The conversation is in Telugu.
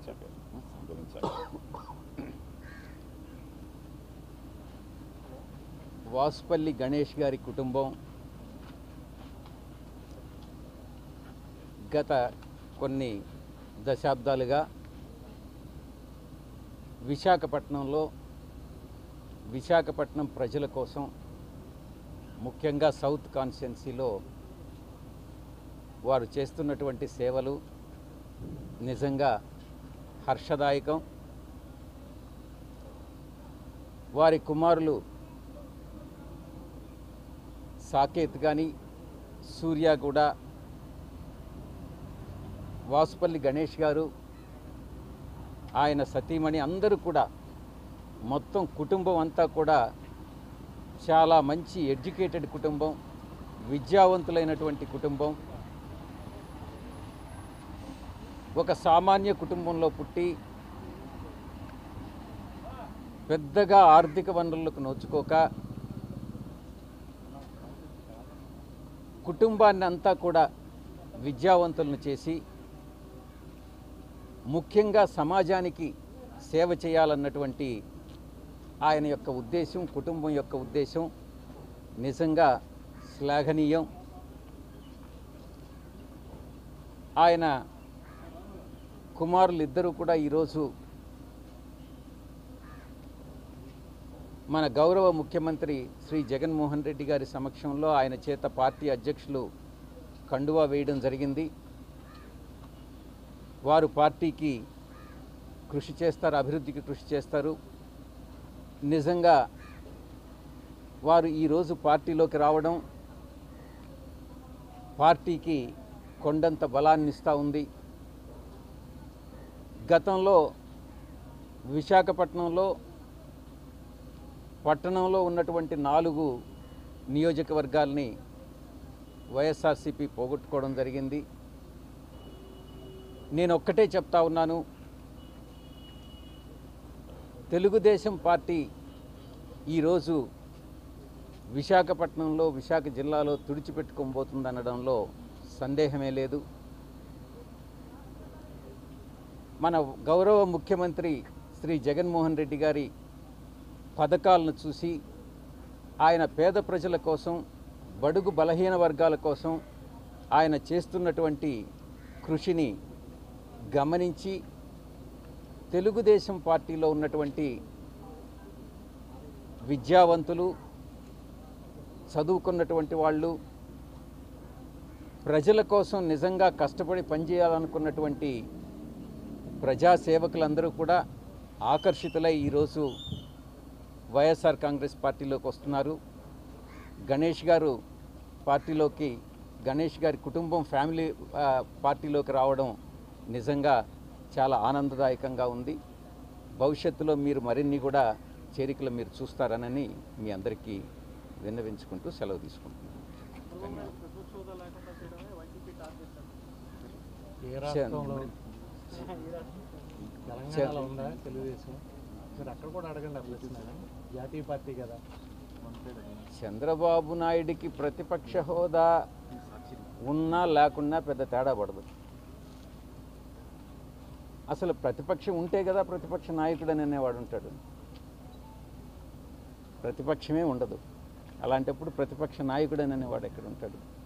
చెప్పారు గురించి వాసుపల్లి గణేష్ గారి కుటుంబం గత కొన్ని దశాబ్దాలుగా విశాఖపట్నంలో విశాఖపట్నం ప్రజల కోసం ముఖ్యంగా సౌత్ కాన్స్టిట్యున్సీలో వారు చేస్తున్నటువంటి సేవలు నిజంగా హర్షదాయకం వారి కుమారులు సాకేత్ కానీ సూర్య కూడా వాసుపల్లి గణేష్ గారు ఆయన సతీమణి అందరూ కూడా మొత్తం కుటుంబం అంతా కూడా చాలా మంచి ఎడ్యుకేటెడ్ కుటుంబం విద్యావంతులైనటువంటి కుటుంబం ఒక సామాన్య కుటుంబంలో పుట్టి పెద్దగా ఆర్థిక వనరులకు నోచుకోక కుటుంబాన్ని అంతా కూడా విద్యావంతులను చేసి ముఖ్యంగా సమాజానికి సేవ చేయాలన్నటువంటి ఆయన యొక్క ఉద్దేశం కుటుంబం యొక్క ఉద్దేశం నిజంగా శ్లాఘనీయం ఆయన కుమారులు ఇద్దరూ కూడా ఈరోజు మన గౌరవ ముఖ్యమంత్రి శ్రీ జగన్మోహన్ రెడ్డి గారి సమక్షంలో ఆయన చేత పార్టీ అధ్యక్షులు కండువా వేయడం జరిగింది వారు పార్టీకి కృషి చేస్తారు అభివృద్ధికి కృషి చేస్తారు నిజంగా వారు ఈరోజు పార్టీలోకి రావడం పార్టీకి కొండంత బలాన్ని ఇస్తూ ఉంది గతంలో విశాఖపట్నంలో పట్టణంలో ఉన్నటువంటి నాలుగు నియోజకవర్గాల్ని వైఎస్ఆర్సీపీ పోగొట్టుకోవడం జరిగింది నేను ఒక్కటే చెప్తా ఉన్నాను తెలుగుదేశం పార్టీ ఈరోజు విశాఖపట్నంలో విశాఖ జిల్లాలో తుడిచిపెట్టుకోబోతుందనడంలో సందేహమే లేదు మన గౌరవ ముఖ్యమంత్రి శ్రీ జగన్మోహన్ రెడ్డి గారి పథకాలను చూసి ఆయన పేద ప్రజల కోసం బడుగు బలహీన వర్గాల కోసం ఆయన చేస్తున్నటువంటి కృషిని గమనించి తెలుగుదేశం పార్టీలో ఉన్నటువంటి విద్యావంతులు చదువుకున్నటువంటి వాళ్ళు ప్రజల కోసం నిజంగా కష్టపడి పనిచేయాలనుకున్నటువంటి ప్రజాసేవకులందరూ కూడా ఆకర్షితులై ఈరోజు వైఎస్ఆర్ కాంగ్రెస్ పార్టీలోకి వస్తున్నారు గణేష్ గారు పార్టీలోకి గణేష్ గారి కుటుంబం ఫ్యామిలీ ఆ, పార్టీలోకి రావడం నిజంగా చాలా ఆనందదాయకంగా ఉంది భవిష్యత్తులో మీరు మరిన్ని కూడా చేరికలు మీరు చూస్తారనని మీ అందరికీ విన్నవించుకుంటూ సెలవు తీసుకుంటున్నాను ఏ రాష్ట్రంలో తెలంగాణలో ఉందా తెలుగుదేశం మీరు అక్కడ కూడా అడగండి అసలు వచ్చిందా జాతీయ పార్టీ కదా చంద్రబాబు నాయుడికి ప్రతిపక్ష హోదా ఉన్నా లేకున్నా పెద్ద తేడా పడదు అసలు ప్రతిపక్షం ఉంటే కదా ప్రతిపక్ష నాయకుడు అని అనేవాడు ఉంటాడు ప్రతిపక్షమే ఉండదు అలాంటప్పుడు ప్రతిపక్ష నాయకుడు అని అనేవాడు ఎక్కడ ఉంటాడు